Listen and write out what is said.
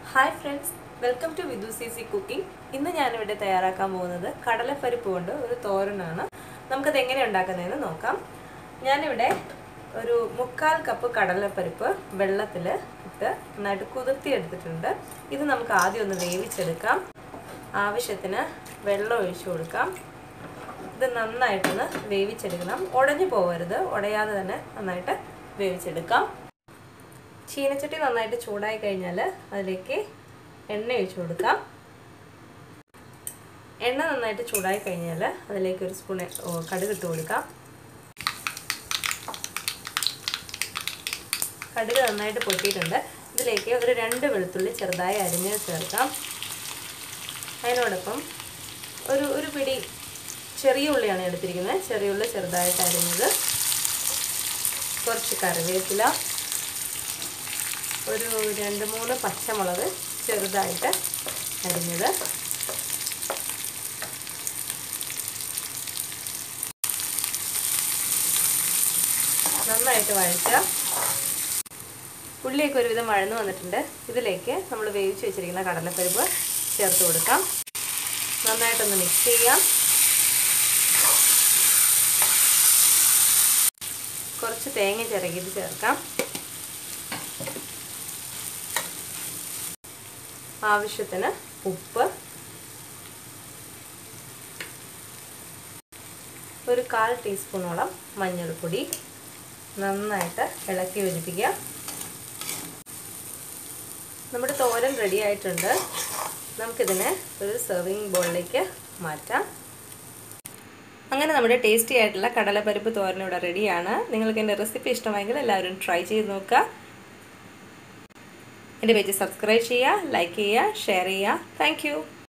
hi friends welcome to Vidu C C cooking ഇന്ന് ഞാനിവിടെ തയ്യാറാക്കാൻ പോകുന്നത് കടലപ്പരിപ്പ് കൊണ്ട് ഒരു തോരനാണ് നമുക്കത് എങ്ങനെ ഉണ്ടാക്കുന്നതെന്ന് നോക്കാം ഞാനിവിടെ ഒരു മുക്കാൽ കപ്പ് കടലപ്പരിപ്പ് വെള്ളത്തിൽ ഇട്ട് നന്നായിട്ട് കുതിർത്തി എടുത്തിട്ടുണ്ട് ഇത് നമുക്ക് ആദ്യം ഒന്ന് വേവിച്ചെടുക്കാം ആവശ്യത്തിന് വെള്ളം ഒഴിച്ചു കൊടുക്കാം ഇത് നന്നായിട്ടൊന്ന് വേവിച്ചെടുക്കണം ഉടഞ്ഞു പോകരുത് ഉടയാതെ തന്നെ നന്നായിട്ട് വേവിച്ചെടുക്കാം ചീനച്ചട്ടി നന്നായിട്ട് ചൂടായി കഴിഞ്ഞാൽ അതിലേക്ക് എണ്ണ ഒഴിച്ചു കൊടുക്കാം എണ്ണ നന്നായിട്ട് ചൂടായി കഴിഞ്ഞാൽ അതിലേക്ക് ഒരു സ്പൂൺ കടുക് ഇട്ട് കൊടുക്കാം കടുക് നന്നായിട്ട് പൊട്ടിയിട്ടുണ്ട് ഇതിലേക്ക് ഒരു രണ്ട് വെളുത്തുള്ളി ചെറുതായി അരിഞ്ഞ് ചേർക്കാം അതിനോടൊപ്പം ഒരു ഒരു പിടി ചെറിയ ഉള്ളിയാണ് എടുത്തിരിക്കുന്നത് ചെറിയ ഉള്ളി ചെറുതായിട്ട് അരിഞ്ഞത് കുറച്ച് കറിവേപ്പില ഒരു രണ്ട് മൂന്ന് പച്ചമുളക് ചെറുതായിട്ട് അരിഞ്ഞത് നന്നായിട്ട് വഴറ്റുക ഉള്ളിയൊക്കെ ഒരുവിധം വഴന്നു വന്നിട്ടുണ്ട് ഇതിലേക്ക് നമ്മൾ വേവിച്ച് വെച്ചിരിക്കുന്ന കടലപ്പരിപ്പ് ചേർത്ത് കൊടുക്കാം നന്നായിട്ടൊന്ന് മിക്സ് ചെയ്യാം കുറച്ച് തേങ്ങ ചിരകിയിട്ട് ചേർക്കാം ആവശ്യത്തിന് ഉപ്പ് ഒരു കാൽ ടീസ്പൂണോളം മഞ്ഞൾപ്പൊടി നന്നായിട്ട് ഇളക്കി യോജിപ്പിക്കുക നമ്മുടെ തോരൻ റെഡി ആയിട്ടുണ്ട് നമുക്കിതിനെ ഒരു സെർവിങ് ബോളിലേക്ക് മാറ്റാം അങ്ങനെ നമ്മുടെ ടേസ്റ്റി ആയിട്ടുള്ള കടലപ്പരിപ്പ് തോരൻ ഇവിടെ റെഡിയാണ് നിങ്ങൾക്ക് എൻ്റെ റെസിപ്പി ഇഷ്ടമായെങ്കിൽ എല്ലാവരും ട്രൈ ചെയ്ത് നോക്കുക എൻ്റെ പേജ് സബ്സ്ക്രൈബ് ചെയ്യുക ലൈക്ക് ചെയ്യുക ഷെയർ ചെയ്യുക താങ്ക്